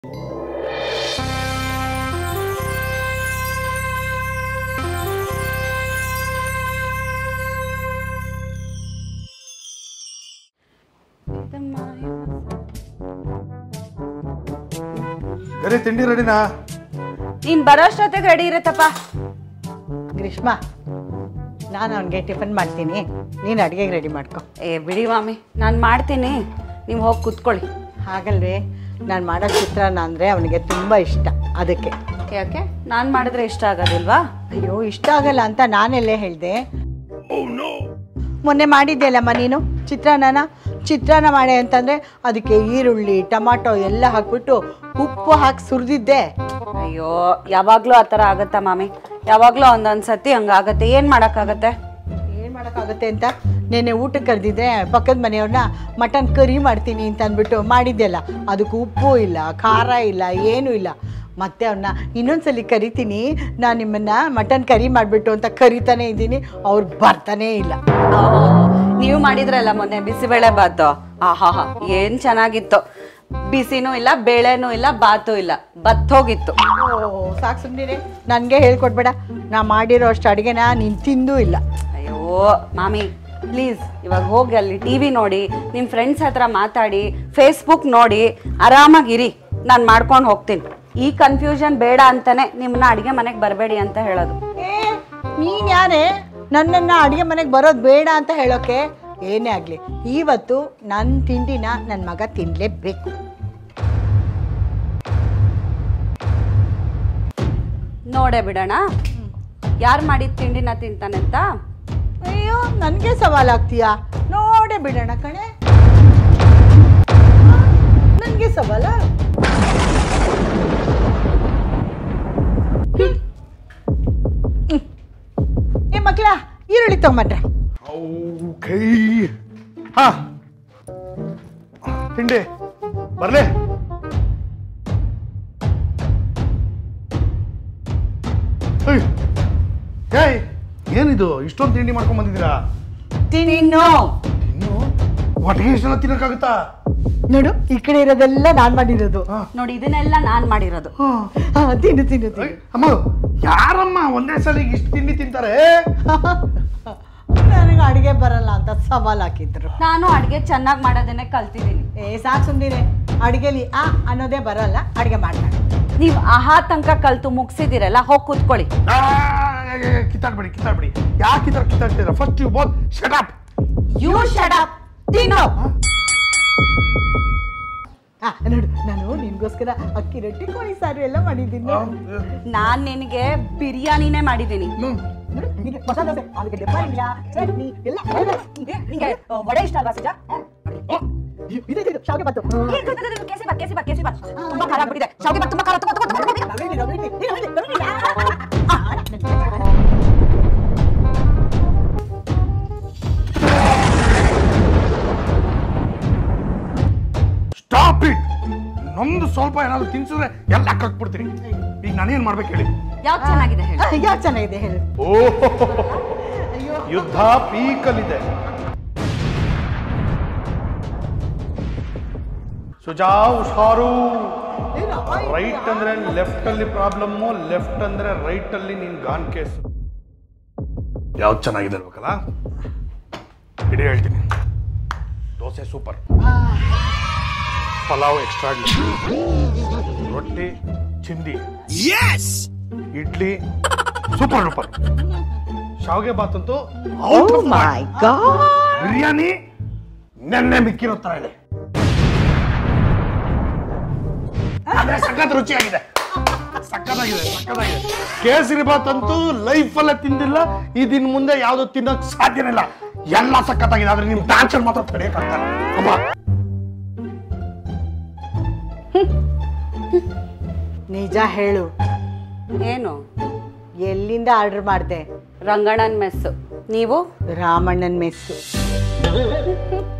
ಗರಿ ತಿಂಡಿ ರೆಡಿನಾ ನೀನ್ ಬರೋ ಅಷ್ಟೊತ್ತಿಗೆ ರೆಡಿ ಇರತ್ತಪ್ಪ ಗ್ರೀಷ್ಮ ನಾನು ಅವನಿಗೆ ಟಿಫನ್ ಮಾಡ್ತೀನಿ ನೀನು ಅಡುಗೆಗೆ ರೆಡಿ ಮಾಡ್ಕೊ ಏ ಬಿಡಿ ಮಾಮಿ ನಾನು ಮಾಡ್ತೀನಿ ನೀವು ಹೋಗಿ ಕುತ್ಕೊಳ್ಳಿ ಹಾಗಲ್ವೇ ನಾನು ಮಾಡೋ ಚಿತ್ರಾನ್ನ ಅಂದರೆ ಅವನಿಗೆ ತುಂಬ ಇಷ್ಟ ಅದಕ್ಕೆ ಯಾಕೆ ನಾನು ಮಾಡಿದ್ರೆ ಇಷ್ಟ ಆಗೋದಿಲ್ವಾ ಅಯ್ಯೋ ಇಷ್ಟ ಆಗಲ್ಲ ಅಂತ ನಾನೆಲ್ಲೇ ಹೇಳಿದೆ ಮೊನ್ನೆ ಮಾಡಿದ್ದೆಲ್ಲಮ್ಮ ನೀನು ಚಿತ್ರಾನ್ನನ ಚಿತ್ರಾನ್ನ ಮಾಡಿ ಅಂತಂದರೆ ಅದಕ್ಕೆ ಈರುಳ್ಳಿ ಟೊಮಾಟೊ ಎಲ್ಲ ಹಾಕ್ಬಿಟ್ಟು ಉಪ್ಪು ಹಾಕಿ ಸುರಿದಿದ್ದೆ ಅಯ್ಯೋ ಯಾವಾಗಲೂ ಆ ಥರ ಆಗತ್ತಾ ಮಾಮಿ ಯಾವಾಗಲೂ ಒಂದೊಂದು ಸತಿ ಹಂಗಾಗತ್ತೆ ಏನು ಮಾಡೋಕ್ಕಾಗತ್ತೆ ಏನು ಮಾಡೋಕ್ಕಾಗುತ್ತೆ ಅಂತ ನೆನ್ನೆ ಊಟಕ್ಕೆ ಕರೆದಿದ್ದೆ ಪಕ್ಕದ ಮನೆಯವ್ರನ್ನ ಮಟನ್ ಕರಿ ಮಾಡ್ತೀನಿ ಅಂತ ಅಂದ್ಬಿಟ್ಟು ಮಾಡಿದ್ದೆಲ್ಲ ಅದಕ್ಕೆ ಉಪ್ಪು ಇಲ್ಲ ಖಾರ ಇಲ್ಲ ಏನೂ ಇಲ್ಲ ಮತ್ತೆ ಅವನ್ನ ಇನ್ನೊಂದ್ಸಲಿ ಕರಿತೀನಿ ನಾನು ನಿಮ್ಮನ್ನ ಮಟನ್ ಕರಿ ಮಾಡಿಬಿಟ್ಟು ಅಂತ ಕರಿತಾನೆ ಇದ್ದೀನಿ ಅವ್ರು ಬರ್ತಾನೇ ಇಲ್ಲ ನೀವು ಮಾಡಿದ್ರಲ್ಲ ಮೊನ್ನೆ ಬಿಸಿಬೇಳೆ ಬಾತು ಆಹಾ ಹಾ ಏನು ಚೆನ್ನಾಗಿತ್ತು ಬಿಸಿನೂ ಇಲ್ಲ ಬೇಳೆನೂ ಇಲ್ಲ ಬಾತು ಇಲ್ಲ ಬತ್ತೋಗಿತ್ತು ಓ ಸಾಕು ಸುಮ್ಮನೆ ನನಗೆ ಹೇಳ್ಕೊಡ್ಬೇಡ ನಾ ಮಾಡಿರೋ ಅಷ್ಟು ಅಡುಗೆನ ನೀನು ತಿಂದೂ ಇಲ್ಲ ಅಯ್ಯೋ ಮಾಮಿ ಪ್ಲೀಸ್ ಇವಾಗ ಹೋಗಿ ಅಲ್ಲಿ ಟಿ ವಿ ನೋಡಿ ನಿಮ್ಮ ಫ್ರೆಂಡ್ಸ್ ಹತ್ರ ಮಾತಾಡಿ ಫೇಸ್ಬುಕ್ ನೋಡಿ ಆರಾಮಾಗಿರಿ ನಾನು ಮಾಡ್ಕೊಂಡು ಹೋಗ್ತೀನಿ ಈ ಕನ್ಫ್ಯೂಷನ್ ಬೇಡ ಅಂತಾನೆ ನಿಮ್ಮನ್ನ ಅಡುಗೆ ಮನೆಗೆ ಬರಬೇಡಿ ಅಂತ ಹೇಳೋದು ಏ ನೀನು ಯಾರೇ ನನ್ನನ್ನು ಅಡುಗೆ ಮನೆಗೆ ಬರೋದು ಬೇಡ ಅಂತ ಹೇಳೋಕೆ ಏನೇ ಆಗಲಿ ಇವತ್ತು ನನ್ನ ತಿಂಡಿನ ನನ್ನ ಮಗ ತಿನ್ನಲೇಬೇಕು ನೋಡೇ ಬಿಡೋಣ ಯಾರು ಮಾಡಿದ ತಿಂಡಿನ ತಿಂತಾನೆ ಅಂತ ಅಯ್ಯೋ ನನಗೆ ಸವಾಲಾಗ್ತೀಯಾ ನೋಡೇ ಬಿಡೋಣ ಕಣೆ ನನಗೆ ಸವಾಲ ಏ ಮಕ್ಳ ಈರುಳ್ಳಿ ತಗೊಂಬನ್ರ ಓಕೆ ಹಾ ತಿಂಡಿ ಬರ್ಲೆ ಏಯ್, ಏಯ್ ಏನಿದು ಇಷ್ಟೊಂದು ತಿಂಡಿ ಮಾಡ್ಕೊಂಡ್ ಬಂದಿದ್ದೀರಾ ತಿನ್ನು ಇನ್ನು ಒಟ್ಟಿಗೆ ಇಷ್ಟೆಲ್ಲ ತಿನ್ನಕ್ಕಾಗುತ್ತಾ ನೋಡು ಈ ಕಡೆ ಇರೋದೆಲ್ಲ ನಾನು ಮಾಡಿರೋದು ನೋಡಿ ಇದನ್ನೆಲ್ಲ ನಾನು ಮಾಡಿರೋದು ಹಾ, ತಿನ್ನು ತಿನ್ನು ತಿನ್ನು ಏಯ್, ಅಮ್ಮ ಯಾರಮ್ಮ ಒಂದೇ ಸಲ ಇಷ್ಟು ತಿಂಡಿ ತಿಂತಾರೆ ನನಗೆ ಅಡುಗೆ ಬರಲ್ಲ ಅಂತ ಸವಾಲ್ ಹಾಕಿದ್ರು ನಾನು ಅಡುಗೆ ಚೆನ್ನಾಗಿ ಮಾಡೋದನ್ನೇ ಕಲ್ತಿದ್ದೀನಿ ಏ ಸಾಕು ಸುಮ್ಮನೆ ಅಡುಗೆಲಿ ಆ ಅನ್ನೋದೇ ಬರಲ್ಲ ಅಡುಗೆ ಮಾಡ್ತಾರೆ ನೀವು ಆಹಾ ತನಕ ಕಲ್ತು ಮುಗಿಸಿದಿರಲ್ಲ ಹೋಗಿ ಕೂತ್ಕೊಳ್ಳಿ ಆ, ಏ, ಏ, ಕಿತ್ತಾಡ್ಬೇಡಿ ಕಿತ್ತಾಡ್ಬೇಡಿ ಯಾಕೆ ಈ ಥರ ಕಿತ್ತಾಡ್ತೀರಾ first you both shut up you shut up ತಿನ್ನು ಆ, ನೋಡು ನಾನು ನಿನ್ಗೋಸ್ಕರ ಅಕ್ಕಿ ರೊಟ್ಟಿ ಕೋಳಿ ಸಾರು ಎಲ್ಲ ಮಾಡಿದ್ದೀನಿ ನಾನ್ ನಿನಗೆ ಬಿರಿಯಾನಿನೇ ಮಾಡಿದ್ದೀನಿ ನೋಡು, ನಿನಗೆ ಮಸಾಲೆ ದೋಸೆ, ಆಲೂಗಡ್ಡೆ ಪಲ್ಯ, ಚಟ್ನಿ ಎಲ್ಲ ಇದೆ. ನಿಂಗೆ ವಡೆ ಇಷ್ಟ ಅಲ್ವಾ ಸುಜಾ ಇದೆ, ಇದೆ, ಶಾವಿಗೆ ಬಾತು. ಕೇಸಿ ಬಾತ್ ಕೇಸಿ ಬಾತ್ ಕೇಸಿ ಬಾತ್ ತುಂಬಾ ಖಾರ ಆಗ್ಬಿಟ್ಟಿದೆ ಶಾವಿಗೆ ಬಾತ್ ತುಂಬಾ ಖಾರ ತಗೋ ತಗೋ ತಗೋ ತಗೋ. ರವಿಡಿ, ರವಿಡಿ, ರವಿಡಿ, ರವಿಡಿ. ಆ, ಸ್ಟಾಪ್ ಇಟ್ ನಮ್ದು ಸ್ವಲ್ಪ ಏನಾದ್ರು ತಿನ್ಸಿದ್ರೆ ಎಲ್ಲ ಕಕ್ಬಿಡ್ತೀನಿ ಈಗ ನಾನೇನ್ ಮಾಡ್ಬೇಕು ಹೇಳಿ ಯಾವ್ದು ಚೆನ್ನಾಗಿದೆ ಹೇಳಿ ಆ, ಯಾವ್ದು ಚೆನ್ನಾಗಿದೆ ಹೇಳು ಓ ಯುದ್ಧ ಪೀಕಲ್ಲಿದೆ ಸುಜಾ ಹುಷಾರು ರೈಟ್ ಅಂದ್ರೆ ಲೆಫ್ಟ್ ಅಲ್ಲಿ ಪ್ರಾಬ್ಲಮ್ಮು ಲೆಫ್ಟ್ ಅಂದ್ರೆ ರೈಟ್ ಅಲ್ಲಿ ನಿನ್ ಗಾನ್ ಕೇಸ್ ಯಾವ್ದು ಚೆನ್ನಾಗಿದೆ ಅಲ್ಬೇಕಲ್ಲ ಇಡೀ ಹೇಳ್ತೀನಿ ದೋಸೆ ಸೂಪರ್ ಪಲಾವ್ ಎಕ್ಸ್ಟ್ರಾ ರೊಟ್ಟಿ ಚಿಂದಿ ಇಡ್ಲಿ ಸೂಪರ್ ಡೂಪರ್ ಶಾವಿಗೆ ಬಾತ್ ಅಂತೂ out of mark. ಬಿರಿಯಾನಿ ನೆನ್ನೆ ಮಿಕ್ಕಿರೋ ತರ ಇದೆ ಆದ್ರೆ ಸಖತ್ ರುಚಿಯಾಗಿದೆ ಸಖತ್ತಾಗಿದೆ ಸಖತ್ತಾಗಿದೆ ಕೇಸರಿ ಬಾತ್ ಅಂತೂ ಲೈಫ್ ಅಲ್ಲೇ ತಿಂದಿಲ್ಲ ಇದಿನ್ ಮುಂದೆ ಯಾವ್ದು ತಿನ್ನಕ್ ಸಾಧ್ಯನೇ ಇಲ್ಲ ಎಲ್ಲ ಸಖತ್ತಾಗಿದೆ ಆದ್ರೆ ನಿಮ್ ಡ್ಯಾನ್ಸರ್ ಮಾತ್ರ ತಡೆಯಕ್ಕಾಗ್ತಾರ ಅಮ್ಮ ನಿಜ ಹೇಳು ಏನು ಎಲ್ಲಿಂದ ಆರ್ಡರ್ ಮಾಡಿದೆ ರಂಗಣ್ಣನ ಮೆಸ್ಸು ನೀವು ರಾಮಣ್ಣನ ಮೆಸ್ಸು